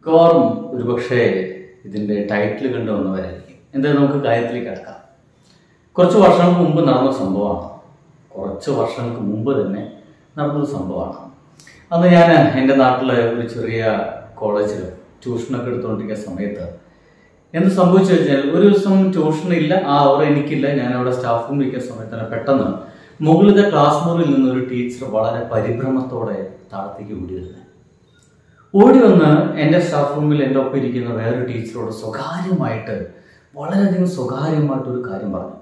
മിക്കവാറും ഒരുപക്ഷെ ഇതിന്റെ ടൈറ്റിൽ കണ്ടു വന്നവരായിരിക്കും എന്തായാലും നമുക്ക് കാര്യത്തിലേക്ക് കിടക്കാം കുറച്ച് വർഷങ്ങൾക്ക് മുമ്പ് നടന്ന സംഭവമാണ് കുറച്ച് വർഷങ്ങൾക്ക് മുമ്പ് തന്നെ നടന്നൊരു സംഭവമാണ് അന്ന് ഞാൻ എൻ്റെ നാട്ടിൽ ഒരു ചെറിയ കോളേജിൽ ട്യൂഷനൊക്കെ എടുത്തുകൊണ്ടിരിക്കുന്ന സമയത്ത് എന്ത് സംഭവിച്ചു വെച്ചാൽ ഒരു ദിവസം ട്യൂഷൻ ഇല്ല ആ അവർ എനിക്കില്ല ഞാൻ അവിടെ സ്റ്റാഫ് റൂമിൽ ഇരിക്കുന്ന സമയത്ത് തന്നെ പെട്ടെന്ന് മുകളിലത്തെ ക്ലാസ് മുറിയിൽ നിന്ന് ഒരു ടീച്ചർ വളരെ പരിഭ്രമത്തോടെ താഴത്തേക്ക് ഓടി വരുന്നത് ഓടി വന്ന് എൻ്റെ സ്റ്റാഫ് റൂമിൽ എൻ്റെ ഒപ്പം ഇരിക്കുന്ന വേറൊരു ടീച്ചറോട് സ്വകാര്യമായിട്ട് വളരെയധികം സ്വകാര്യമായിട്ട് ഒരു കാര്യം പറഞ്ഞു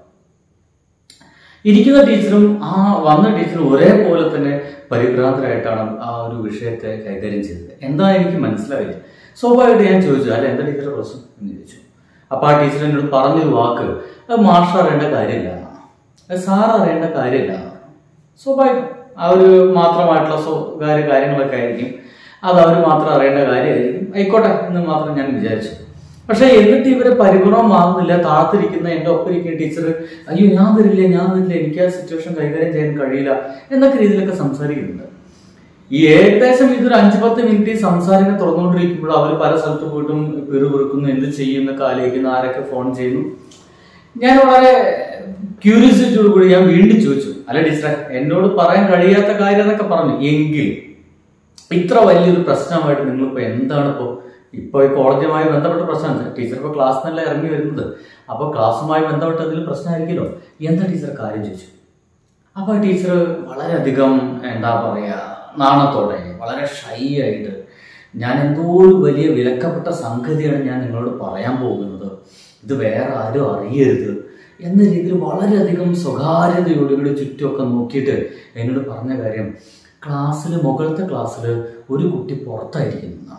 ഇരിക്കുന്ന ടീച്ചറും ആ വന്ന ടീച്ചറും ഒരേപോലെ തന്നെ പരിഭ്രാന്തരായിട്ടാണ് ആ ഒരു വിഷയത്തെ കൈകാര്യം ചെയ്തത് എന്താ എനിക്ക് മനസ്സിലായില്ല സ്വാഭാവികമായിട്ട് ഞാൻ ചോദിച്ചു അല്ല എന്താ ടീച്ചറെ പ്രശ്നം എന്ന് ചോദിച്ചു അപ്പൊ ആ ടീച്ചർ എന്നോട് പറഞ്ഞൊരു വാക്ക് അത് മാഷ് അറിയേണ്ട കാര്യമില്ല എന്നാണ് അത് സാർ അറിയേണ്ട കാര്യമില്ല എന്നാണ് സ്വാഭാവികം ആ ഒരു മാത്രമായിട്ടുള്ള സ്വകാര്യ കാര്യങ്ങളൊക്കെ ആയിരിക്കും അത് അവർ മാത്രം അറിയേണ്ട കാര്യമായിരിക്കും ആയിക്കോട്ടെ എന്ന് മാത്രം ഞാൻ വിചാരിച്ചു പക്ഷെ എന്നിട്ട് ഇവരെ പരിപൂർണം ആകുന്നില്ല താഴ്ത്തിരിക്കുന്ന എൻ്റെ ഒപ്പം ഇരിക്കുന്ന ടീച്ചർ അയ്യോ ഞാൻ വരില്ല ഞാൻ വരില്ല എനിക്ക് ആ സിറ്റുവേഷൻ കൈകാര്യം ചെയ്യാൻ കഴിയില്ല എന്നൊക്കെ രീതിയിലൊക്കെ സംസാരിക്കുന്നുണ്ട് ഈ ഏകദേശം ഇതൊരു അഞ്ചു പത്ത് മിനിറ്റ് ഈ സംസാരിക്കാൻ തുറന്നുകൊണ്ടിരിക്കുമ്പോൾ അവർ പല സ്ഥലത്ത് പോയിട്ടും പിറുപിറുക്കുന്നു എന്ത് ചെയ്യും എന്നൊക്കെ ആലോചിക്കുന്നു ആരൊക്കെ ഫോൺ ചെയ്യുന്നു ഞാൻ വളരെ ക്യൂരിയോസിറ്റിയോട് കൂടി ഞാൻ വീണ്ടും ചോദിച്ചു അല്ല ടീച്ചറെ എന്നോട് പറയാൻ കഴിയാത്ത കാര്യം എന്നൊക്കെ പറഞ്ഞു എങ്കിൽ ഇത്ര വലിയൊരു പ്രശ്നമായിട്ട് നിങ്ങളിപ്പോ എന്താണ് ഇപ്പോ ഇപ്പൊ ഈ കോളേജുമായി ബന്ധപ്പെട്ട പ്രശ്നമാണ് ടീച്ചർ ഇപ്പൊ ക്ലാസ് നല്ല ഇറങ്ങി വരുന്നത് അപ്പൊ ക്ലാസ്സുമായി ബന്ധപ്പെട്ട എന്തെങ്കിലും പ്രശ്നമായിരിക്കുമല്ലോ എന്താ ടീച്ചർ കാര്യം ചോദിച്ചു അപ്പൊ ടീച്ചർ വളരെയധികം എന്താ പറയാ നാണത്തോടെ വളരെ ഷൈ ആയിട്ട് ഞാൻ എന്തോ ഒരു വലിയ വിലക്കപ്പെട്ട സംഗതിയാണ് ഞാൻ നിങ്ങളോട് പറയാൻ പോകുന്നത് ഇത് വേറെ ആരും അറിയരുത് എന്ന രീതിയിൽ വളരെയധികം സ്വകാര്യതയോടുകൂടി ചുറ്റുമൊക്കെ നോക്കിയിട്ട് എന്നോട് പറഞ്ഞ കാര്യം ക്ലാസ്സിൽ മുകളിലത്തെ ക്ലാസ്സിൽ ഒരു കുട്ടി പുറത്തായിരിക്കുന്നതാണ്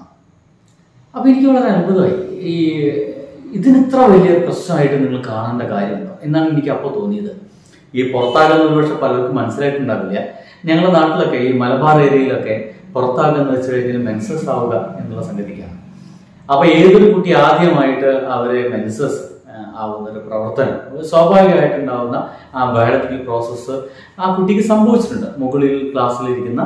അപ്പൊ എനിക്ക് വളരെ അത്ഭുതമായി ഈ ഇതിന് ഇത്ര വലിയ പ്രശ്നമായിട്ട് നിങ്ങൾ കാണേണ്ട കാര്യമുണ്ടോ എന്നാണ് എനിക്ക് അപ്പോൾ തോന്നിയത് ഈ പുറത്താകുന്ന ഒരുപക്ഷെ പലർക്കും മനസ്സിലായിട്ടുണ്ടാവില്ല ഞങ്ങളുടെ നാട്ടിലൊക്കെ ഈ മലബാർ ഏരിയയിലൊക്കെ പുറത്താകുക എന്ന് വെച്ച് കഴിഞ്ഞാൽ മെൻസസ് ആവുക എന്നുള്ള സംഗതിക്കാണ് അപ്പൊ ഏതൊരു കുട്ടി ആദ്യമായിട്ട് അവരെ മെൻസസ് ആവുന്ന ഒരു പ്രവർത്തനം സ്വാഭാവികമായിട്ടുണ്ടാവുന്ന ആ ബയോളജിക്കൽ പ്രോസസ്സ് ആ കുട്ടിക്ക് സംഭവിച്ചിട്ടുണ്ട് മുകളിൽ ക്ലാസ്സിലിരിക്കുന്ന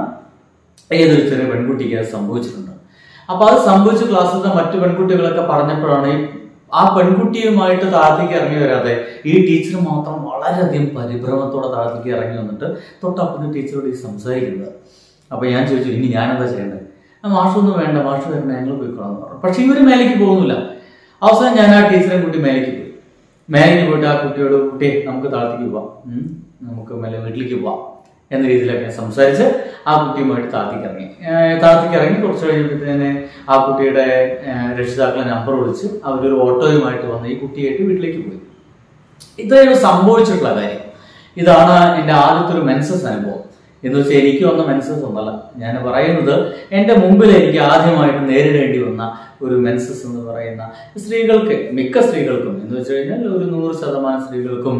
ഏതൊരു ചെറിയ പെൺകുട്ടിക്ക് അത് സംഭവിച്ചിട്ടുണ്ട് അപ്പൊ അത് സംഭവിച്ച ക്ലാസ്സിലത്തെ മറ്റു പെൺകുട്ടികളൊക്കെ പറഞ്ഞപ്പോഴാണ് ഈ ആ പെൺകുട്ടിയുമായിട്ട് താഴത്തേക്ക് ഇറങ്ങി വരാതെ ഈ ടീച്ചർ മാത്രം വളരെയധികം പരിഭ്രമത്തോടെ താഴത്തേക്ക് ഇറങ്ങി വന്നിട്ട് തൊട്ടപ്പുറത്ത് ടീച്ചറോട് ഈ സംസാരിക്കുന്നത് അപ്പൊ ഞാൻ ചോദിച്ചു ഇനി ഞാനെന്താ ചെയ്യേണ്ടത് ആ മാഷൊന്നും വേണ്ട മാഷ് വരണം ഞങ്ങൾ പോയിക്കോളാം എന്ന് പറഞ്ഞു പക്ഷെ ഇവര് മേലേക്ക് പോകുന്നില്ല അവസാനം ഞാൻ ആ ടീച്ചറെ കൂട്ടി മേലേക്ക് പോയി മേലേക്ക് പോയിട്ട് ആ കുട്ടിയോട് കുട്ടിയെ നമുക്ക് താഴത്തേക്ക് പോവാം ഉം, നമുക്ക് മെല്ലെ വീട്ടിലേക്ക് പോവാം എന്ന രീതിയിലൊക്കെ സംസാരിച്ച് ആ കുട്ടിയുമായിട്ട് താഴത്തേക്ക് ഇറങ്ങി ഏഹ് താഴത്തേക്ക് ഇറങ്ങി കുറച്ച് കഴിഞ്ഞപ്പോഴത്തേന് ആ കുട്ടിയുടെ ഏഹ് രക്ഷിതാക്കളെ നമ്പർ വിളിച്ച് അവരൊരു ഓട്ടോയുമായിട്ട് വന്ന് ഈ കുട്ടിയായിട്ട് വീട്ടിലേക്ക് പോയി ഇത്രയും സംഭവിച്ചിട്ടുള്ള കാര്യം ഇതാണ് എൻ്റെ ആദ്യത്തെ ഒരു മെൻസസ് അനുഭവം എന്ന് വെച്ചാൽ എനിക്ക് വന്ന മെൻസസ് ഒന്നല്ല ഞാൻ പറയുന്നത് എൻ്റെ മുമ്പിൽ എനിക്ക് ആദ്യമായിട്ട് നേരിടേണ്ടി വന്ന ഒരു മെൻസസ് എന്ന് പറയുന്ന സ്ത്രീകൾക്ക് മിക്ക സ്ത്രീകൾക്കും എന്ന് വെച്ച് കഴിഞ്ഞാൽ ഒരു നൂറ് ശതമാനം സ്ത്രീകൾക്കും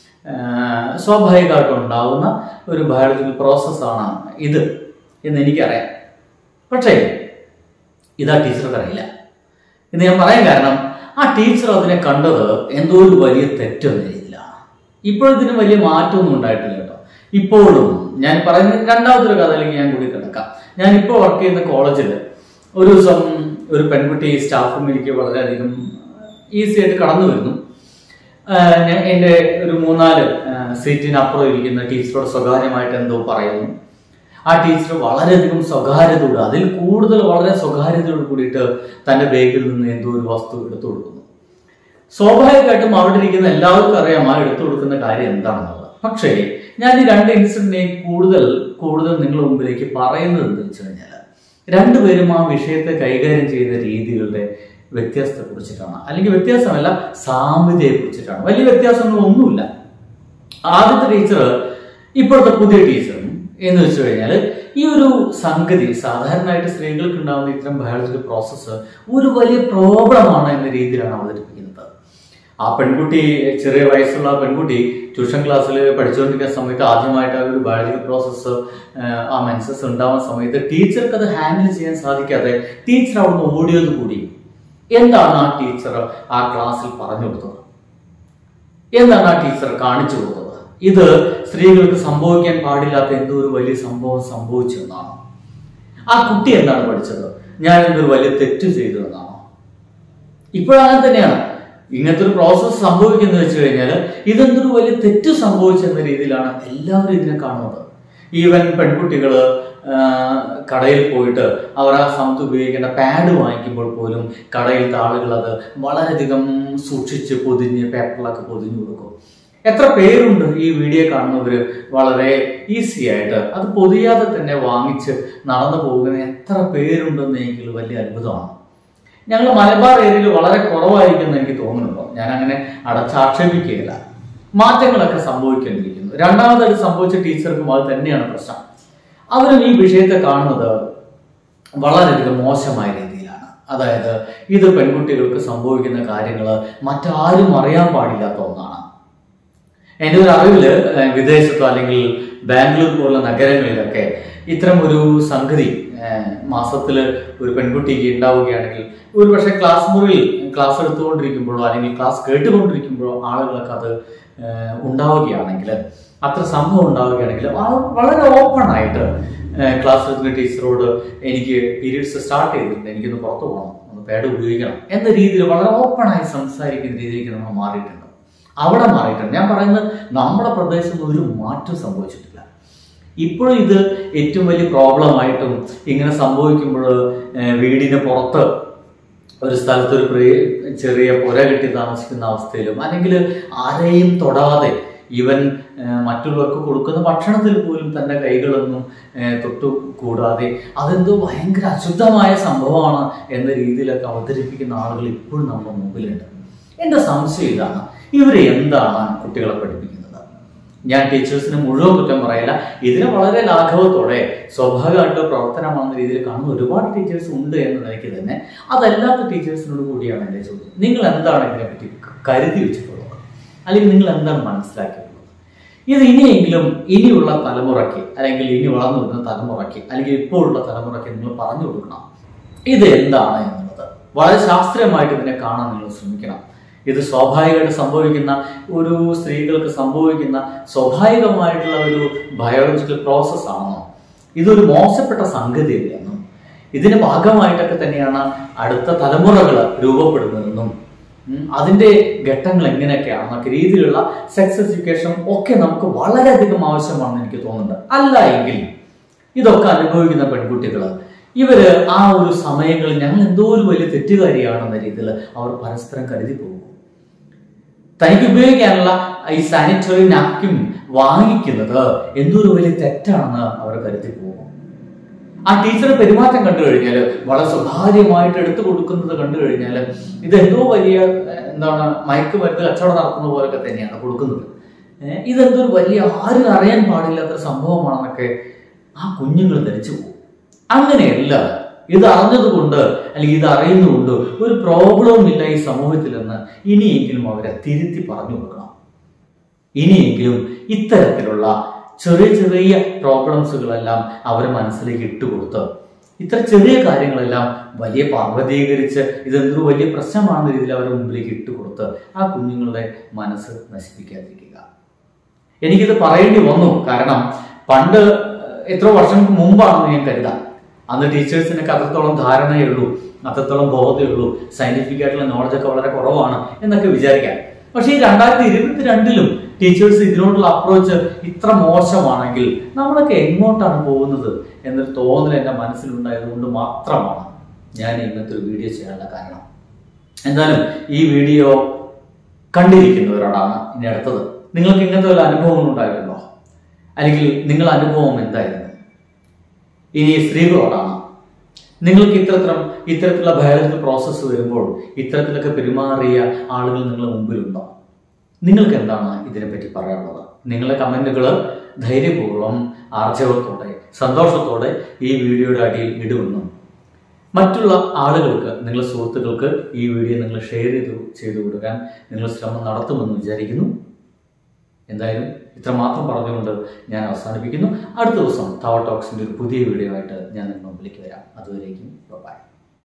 ആഹ്, സ്വാഭാവികമായിട്ടും ഉണ്ടാവുന്ന ഒരു ബയോളജിക്കൽ പ്രോസസ്സാണ് ഇത് എന്ന് എനിക്കറിയാം പക്ഷേ ഇതാ ടീച്ചർക്ക് അറിയില്ല ഇത് ഞാൻ പറയാൻ കാരണം ആ ടീച്ചർ അതിനെ കണ്ടത് എന്തോ ഒരു വലിയ തെറ്റെന്ന രീതിയിലാണ് ഇപ്പോഴതിന് വലിയ മാറ്റമൊന്നും ഉണ്ടായിട്ടില്ല കേട്ടോ ഇപ്പോഴും ഞാൻ പറയുന്ന രണ്ടാമതൊരു കഥയിലേക്ക് ഞാൻ കൂടി കിടക്കാം ഞാൻ ഇപ്പോൾ വർക്ക് ചെയ്യുന്ന കോളേജിൽ ഒരു ദിവസം ഒരു പെൺകുട്ടി സ്റ്റാഫ് റൂമിലേക്ക് വളരെയധികം ഈസി ആയിട്ട് കടന്നു വരുന്നു ആഹ് ഞാൻ എൻ്റെ ഒരു മൂന്നാല് ആഹ് സീറ്റിനപ്പുറം ഇരിക്കുന്ന ടീച്ചറോട് സ്വകാര്യമായിട്ട് എന്തോ പറയുന്നു ആ ടീച്ചർ വളരെയധികം സ്വകാര്യതയോട് അതിൽ കൂടുതൽ വളരെ സ്വകാര്യതയോട് കൂടിയിട്ട് തന്റെ ബാഗിൽ നിന്ന് എന്തോ ഒരു വസ്തു എടുത്തു കൊടുക്കുന്നു സ്വാഭാവികമായിട്ടും അവിടെ ഇരിക്കുന്ന എല്ലാവർക്കും അറിയാം ആ എടുത്തു കൊടുക്കുന്ന കാര്യം എന്താണെന്നുള്ളത് പക്ഷേ ഞാൻ ഈ രണ്ട് ഇൻസിഡന്റിനെയും കൂടുതൽ കൂടുതൽ നിങ്ങളുടെ മുമ്പിലേക്ക് പറയുന്നത് എന്താ വെച്ച് കഴിഞ്ഞാൽ രണ്ടുപേരും ആ വിഷയത്തെ കൈകാര്യം ചെയ്യുന്ന രീതികളുടെ വ്യത്യാസത്തെ കുറിച്ചിട്ടാണ് അല്ലെങ്കിൽ വ്യത്യാസമല്ല സാമ്യതയെ കുറിച്ചിട്ടാണ് വലിയ വ്യത്യാസങ്ങളൊന്നും ഒന്നുമില്ല ആദ്യത്തെ ടീച്ചർ ഇപ്പോഴത്തെ പുതിയ ടീച്ചറും എന്ന് വെച്ച് കഴിഞ്ഞാൽ ഈ ഒരു സംഗതി സാധാരണയായിട്ട് സ്ത്രീകൾക്ക് ഉണ്ടാകുന്ന ഇത്തരം ബയോളജിക്കൽ പ്രോസസ്സ് ഒരു വലിയ പ്രോബ്ലമാണ് എന്ന രീതിയിലാണ് അവതരിപ്പിക്കുന്നത് ആ പെൺകുട്ടി ചെറിയ വയസ്സുള്ള ആ പെൺകുട്ടി ട്യൂഷൻ ക്ലാസ്സിൽ പഠിച്ചുകൊണ്ടിരിക്കുന്ന സമയത്ത് ആദ്യമായിട്ട് ആ ഒരു ബയോളജിക്കൽ പ്രോസസ്സ് ആ മെൻസസ് ഉണ്ടാവുന്ന സമയത്ത് ടീച്ചർക്ക് അത് ഹാൻഡിൽ ചെയ്യാൻ സാധിക്കാതെ ടീച്ചർ അവിടുന്ന് ഓടിയത് കൂടി എന്താണ് ആ ടീച്ചർ ആ ക്ലാസ്സിൽ പറഞ്ഞു കൊടുത്തത് എന്താണ് ആ ടീച്ചർ കാണിച്ചു കൊടുത്തത് ഇത് സ്ത്രീകൾക്ക് സംഭവിക്കാൻ പാടില്ലാത്ത എന്തോ ഒരു വലിയ സംഭവം സംഭവിച്ചു എന്നാണ് ആ കുട്ടി എന്താണ് പഠിച്ചത് ഞാൻ എന്തൊരു വലിയ തെറ്റ് ചെയ്തു എന്നാണോ ഇപ്പോഴങ്ങനെ തന്നെയാണ് ഇങ്ങനത്തെ ഒരു പ്രോസസ്സ് സംഭവിക്കുന്നത് വെച്ച് കഴിഞ്ഞാൽ ഇതെന്തൊരു വലിയ തെറ്റ് സംഭവിച്ചെന്ന രീതിയിലാണ് എല്ലാവരും ഇതിനെ കാണുന്നത് ഈവൻ പെൺകുട്ടികള് ആ, കടയിൽ പോയിട്ട് അവർ ആ സമയത്ത് ഉപയോഗിക്കേണ്ട പാഡ് വാങ്ങിക്കുമ്പോൾ പോലും കടയിലത്തെ ആളുകൾ അത് വളരെയധികം സൂക്ഷിച്ച് പൊതിഞ്ഞ് പേപ്പറിലൊക്കെ പൊതിഞ്ഞു കൊടുക്കും എത്ര പേരുണ്ട് ഈ വീഡിയോ കാണുന്നവര് വളരെ ഈസി ആയിട്ട് അത് പൊതിയാതെ തന്നെ വാങ്ങിച്ച് നടന്നു പോകുന്ന എത്ര പേരുണ്ടെന്ന് എനിക്ക് വലിയ അത്ഭുതമാണ് ഞങ്ങൾ മലബാർ ഏരിയയിൽ വളരെ കുറവായിരിക്കും എന്ന് എനിക്ക് തോന്നുന്നുണ്ടോ ഞാൻ അങ്ങനെ അടച്ചാക്ഷേപിക്കുകയില്ല മാറ്റങ്ങളൊക്കെ സംഭവിക്കേണ്ടിയിരിക്കുന്നു രണ്ടാമതായിട്ട് സംഭവിച്ച ടീച്ചർക്കും അത് തന്നെയാണ് പ്രശ്നം അവരും ഈ വിഷയത്തെ കാണുന്നത് വളരെയധികം മോശമായ രീതിയിലാണ് അതായത് ഇത് പെൺകുട്ടികൾക്ക് സംഭവിക്കുന്ന കാര്യങ്ങൾ മറ്റാരും അറിയാൻ പാടില്ലാത്ത ഒന്നാണ് എൻ്റെ ഒരു അറിവില് ഏഹ്, വിദേശത്തോ അല്ലെങ്കിൽ ബാംഗ്ലൂർ പോലുള്ള നഗരങ്ങളിലൊക്കെ ഇത്തരം ഒരു സംഗതി ഏഹ്, മാസത്തില് ഒരു പെൺകുട്ടിക്ക് ഉണ്ടാവുകയാണെങ്കിൽ ഒരു പക്ഷേ ക്ലാസ് മുറിയിൽ ക്ലാസ് എടുത്തുകൊണ്ടിരിക്കുമ്പോഴോ അല്ലെങ്കിൽ ക്ലാസ് കേട്ടുകൊണ്ടിരിക്കുമ്പോഴോ ആളുകളൊക്കെ അത് ഏഹ്, ഉണ്ടാവുകയാണെങ്കിൽ അത്ര സംഭവം ഉണ്ടാവുകയാണെങ്കിൽ ആ വളരെ ഓപ്പൺ ആയിട്ട് ഏഹ്, ക്ലാസ് എടുക്കുന്ന ടീച്ചറോട് എനിക്ക് പീരീഡ്സ് സ്റ്റാർട്ട് ചെയ്തിട്ടുണ്ട് എനിക്കൊന്ന് പുറത്തു പോകണം ഒന്ന് പാഡ് ഉപയോഗിക്കണം എന്ന രീതിയിൽ വളരെ ഓപ്പൺ ആയി സംസാരിക്കുന്ന രീതിയിലേക്ക് നമ്മൾ മാറിയിട്ടുണ്ട് അവിടെ മാറിയിട്ടുണ്ട് ഞാൻ പറയുന്നത് നമ്മുടെ പ്രദേശത്ത് ഒരു മാറ്റം സംഭവിച്ചിട്ടില്ല ഇപ്പോഴും ഇത് ഏറ്റവും വലിയ പ്രോബ്ലം ആയിട്ടും ഇങ്ങനെ സംഭവിക്കുമ്പോൾ വീടിന് പുറത്ത് ഒരു സ്ഥലത്ത് ഒരു പ്രി- ചെറിയ പുര കെട്ടി താമസിക്കുന്ന അവസ്ഥയിലും അല്ലെങ്കിൽ ആരെയും തൊടാതെ ഈവൻ മറ്റുള്ളവർക്ക് കൊടുക്കുന്ന ഭക്ഷണത്തിൽ പോലും തന്റെ കൈകളൊന്നും ഏഹ്, തൊട്ടു കൂടാതെ അതെന്തോ ഭയങ്കര അശുദ്ധമായ സംഭവമാണ് എന്ന രീതിയിലൊക്കെ അവതരിപ്പിക്കുന്ന ആളുകൾ ഇപ്പോഴും നമ്മുടെ മുമ്പിലുണ്ട് എന്റെ സംശയം ഇതാണ് ഇവരെ എന്താണ് കുട്ടികളെ പഠിപ്പിക്കുന്നത് ഞാൻ ടീച്ചേഴ്സിന് മുഴുവൻ കുറ്റം പറയില്ല ഇതിനെ വളരെ ലാഘവത്തോടെ സ്വാഭാവികമായിട്ട് പ്രവർത്തനമാകുന്ന രീതിയിൽ കാണുന്ന ഒരുപാട് ടീച്ചേഴ്സ് ഉണ്ട് എന്ന നിലയ്ക്ക് തന്നെ അതല്ലാത്ത ടീച്ചേഴ്സിനോട് കൂടിയാണ് എൻ്റെ ചോദ്യം നിങ്ങൾ എന്താണ് ഇതിനെപ്പറ്റി കരുതി വെച്ചിട്ടുള്ളത് അല്ലെങ്കിൽ നിങ്ങൾ എന്താണ് മനസ്സിലാക്കിയിട്ടുള്ളത് ഇത് ഇനിയെങ്കിലും ഇനിയുള്ള തലമുറയ്ക്ക് അല്ലെങ്കിൽ ഇനി വളർന്നു വരുന്ന തലമുറയ്ക്ക് അല്ലെങ്കിൽ ഇപ്പോഴുള്ള തലമുറയ്ക്ക് നിങ്ങൾ പറഞ്ഞു കൊടുക്കണം ഇത് എന്താണ് എന്നുള്ളത് വളരെ ശാസ്ത്രീയമായിട്ട് ഇതിനെ കാണാൻ നിങ്ങൾ ശ്രമിക്കണം ഇത് സ്വാഭാവികമായിട്ട് സംഭവിക്കുന്ന ഒരു സ്ത്രീകൾക്ക് സംഭവിക്കുന്ന സ്വാഭാവികമായിട്ടുള്ള ഒരു ബയോളജിക്കൽ പ്രോസസ് ആണോ ഇതൊരു മോശപ്പെട്ട സംഗതിയല്ലെന്നും ഇതിന്റെ ഭാഗമായിട്ടൊക്കെ തന്നെയാണ് അടുത്ത തലമുറകൾ രൂപപ്പെടുന്നതെന്നും ഉം, അതിന്റെ ഘട്ടങ്ങൾ എങ്ങനെയൊക്കെയാണെന്നൊക്കെ രീതിയിലുള്ള സെക്സ് എഡ്യൂക്കേഷൻ ഒക്കെ നമുക്ക് വളരെയധികം ആവശ്യമാണെന്ന് എനിക്ക് തോന്നുന്നുണ്ട് അല്ല എങ്കിൽ ഇതൊക്കെ അനുഭവിക്കുന്ന പെൺകുട്ടികൾ ഇവര് ആ ഒരു സമയങ്ങളിൽ ഞങ്ങൾ എന്തോ ഒരു വലിയ തെറ്റുകാരിയാണെന്ന രീതിയിൽ അവർ പരസ്പരം കരുതി പോകും തനിക്ക് ഉപയോഗിക്കാനുള്ള ഈ സാനിറ്ററി നാപ്കിൻ വാങ്ങിക്കുന്നത് എന്തൊരു വലിയ തെറ്റാണെന്ന് അവർ കരുതി പോകും ആ ടീച്ചറെ പെരുമാറ്റം കണ്ടു കഴിഞ്ഞാൽ വളരെ സ്വകാര്യമായിട്ട് എടുത്തു കൊടുക്കുന്നത് കണ്ടു കഴിഞ്ഞാൽ ഇത് എന്തോ വലിയ ഏഹ്, എന്താണ് മയക്കുമരുന്ന് കച്ചവടം നടത്തുന്ന പോലൊക്കെ തന്നെയാണ് കൊടുക്കുന്നത് ഏഹ്, ഇതെന്തോ ഒരു വലിയ ആരും അറിയാൻ പാടില്ലാത്ത സംഭവമാണെന്നൊക്കെ ആ കുഞ്ഞുങ്ങൾ ധരിച്ചു പോകും അങ്ങനെയല്ല ഇത് അറിഞ്ഞതുകൊണ്ട് അല്ലെങ്കിൽ ഇത് അറിയുന്നതുകൊണ്ട് ഒരു പ്രോബ്ലവും ഇല്ല ഈ സമൂഹത്തിലെന്ന് ഇനിയെങ്കിലും അവരെ തിരുത്തി പറഞ്ഞു കൊടുക്കണം ഇനിയെങ്കിലും ഇത്തരത്തിലുള്ള ചെറിയ ചെറിയ പ്രോബ്ലംസുകളെല്ലാം അവരെ മനസ്സിലേക്ക് ഇട്ടുകൊടുത്ത് ഇത്ര ചെറിയ കാര്യങ്ങളെല്ലാം വലിയ പർവ്വതീകരിച്ച് ഇതെന്തൊരു വലിയ പ്രശ്നമാണെന്ന രീതിയിൽ അവരുടെ മുമ്പിലേക്ക് ഇട്ടുകൊടുത്ത് ആ കുഞ്ഞുങ്ങളുടെ മനസ്സ് നശിപ്പിക്കാതിരിക്കുക എനിക്കിത് പറയേണ്ടി വന്നു കാരണം പണ്ട് എത്രയോ വർഷങ്ങൾക്ക് മുമ്പാണെന്ന് ഞാൻ കരുതാം അന്ന് ടീച്ചേഴ്സിനൊക്കെ അത്രത്തോളം ധാരണയേ ഉള്ളൂ അത്രത്തോളം ബോധമേ ഉള്ളൂ സയന്റിഫിക് ആയിട്ടുള്ള നോളജ് ഒക്കെ വളരെ കുറവാണ് എന്നൊക്കെ വിചാരിക്കാം പക്ഷേ ഈ രണ്ടായിരത്തി ഇരുപത്തിരണ്ടിലും ടീച്ചേഴ്സ് ഇതിനോടുള്ള അപ്രോച്ച് ഇത്ര മോശമാണെങ്കിൽ നമ്മളൊക്കെ എങ്ങോട്ടാണ് പോകുന്നത് എന്നൊരു തോന്നൽ എൻ്റെ മനസ്സിലുണ്ടായത് കൊണ്ട് മാത്രമാണ് ഞാൻ ഇന്നത്തെ ഒരു വീഡിയോ ചെയ്യാനുള്ള കാരണം എന്തായാലും ഈ വീഡിയോ കണ്ടിരിക്കുന്നവരോടാണ് ഇനി അടുത്തത് നിങ്ങൾക്ക് ഇങ്ങനത്തെ ഒരു അനുഭവം ഉണ്ടായിട്ടുണ്ടോ അല്ലെങ്കിൽ നിങ്ങളുടെ അനുഭവം എന്തായിരുന്നു ഇനി സ്ത്രീകളോടാണ് നിങ്ങൾക്ക് ഇത്തരത്തിലും ഇത്തരത്തിലുള്ള ബയോളജിക്കൽ പ്രോസസ്സ് വരുമ്പോൾ ഇത്തരത്തിലൊക്കെ പെരുമാറിയ ആളുകൾ നിങ്ങളുടെ മുമ്പിലുണ്ടോ നിങ്ങൾക്ക് എന്താണ് ഇതിനെപ്പറ്റി പറയാനുള്ളത് നിങ്ങളുടെ കമന്റുകൾ ധൈര്യപൂർവ്വം ആർജവത്തോടെ സന്തോഷത്തോടെ ഈ വീഡിയോയുടെ അടിയിൽ ഇടുമെന്നും മറ്റുള്ള ആളുകൾക്ക് നിങ്ങളുടെ സുഹൃത്തുക്കൾക്ക് ഈ വീഡിയോ നിങ്ങൾ ഷെയർ ചെയ്ത് ചെയ്തു കൊടുക്കാൻ നിങ്ങൾ ശ്രമം നടത്തുമെന്ന് വിചാരിക്കുന്നു എന്തായാലും ഇത്രമാത്രം പറഞ്ഞുകൊണ്ട് ഞാൻ അവസാനിപ്പിക്കുന്നു അടുത്ത ദിവസം തവ ടോക്സിന്റെ ഒരു പുതിയ വീഡിയോ ആയിട്ട് ഞാൻ നിങ്ങളുടെ മുമ്പിലേക്ക് വരാം അതുവരേക്കും ബൈ